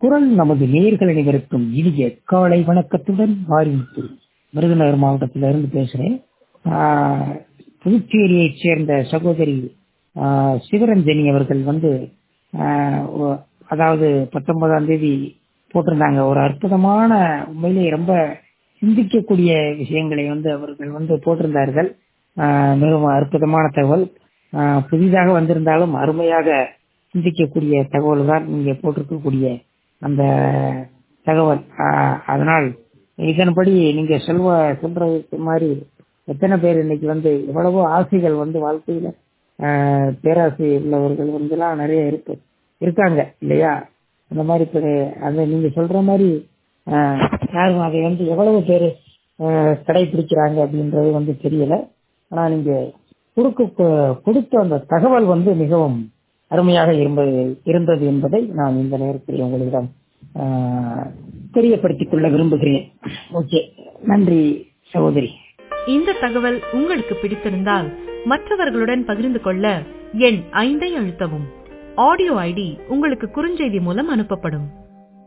குரல் நமது நேர்கள் அனைவருக்கும் இனிய காலை வணக்கத்துடன் மாறிமுத்து விருதுநகர் மாவட்டத்திலிருந்து பேசுறேன் ஆஹ், புதுச்சேரியைச் சேர்ந்த சகோதரி ஆஹ், சிவரஞ்சனி அவர்கள் வந்து ஆஹ், ஒ- அதாவது பத்தொன்பதாம் தேதி போட்டிருந்தாங்க ஒரு அற்புதமான உண்மையிலேயே ரொம்ப சிந்திக்கக்கூடிய விஷயங்களை வந்து அவர்கள் வந்து போட்டிருந்தார்கள் ஆஹ், மிகவும் அற்புதமான தகவல் ஆஹ், புதிதாக வந்திருந்தாலும் அருமையாக சிந்திக்கக்கூடிய தகவல் தான் நீங்க போட்டிருக்கக்கூடிய அந்த தகவல் ஆஹ், அதனால் இதன்படி நீங்க சொல்வ சொல்றது மாதிரி எத்தனை பேர் இன்னைக்கு வந்து எவ்வளவோ ஆசைகள் வந்து வாழ்க்கையில ஆஹ், பேராசை உள்ளவர்கள் வந்து எல்லாம் நிறைய இருக்கு இருக்காங்க இல்லையா அந்த மாதிரி இப்ப அந்த நீங்க சொல்ற மாதிரி ஆஹ், யாரும் அதை வந்து எவ்வளவு பேர் கடைபிடிக்கிறாங்க அப்படின்றது வந்து தெரியல ஆனா நீங்க கொடுக்க கொடுத்த அந்த தகவல் வந்து மிகவும் அருமையாக இருந்தது இருந்தது என்பதை நான் இந்த நேரத்தில் உங்களிடம் ஆஹ், தெரியப்படுத்திக் கொள்ள விரும்புகிறேன் ஓகே நன்றி சகோதரி இந்த தகவல் உங்களுக்கு பிடித்திருந்தால் மற்றவர்களுடன் பகிர்ந்து கொள்ள எண் ஐந்தை அழுத்தவும் ஆடியோ ஐடி உங்களுக்கு குறுஞ்செய்தி மூலம் அனுப்பப்படும்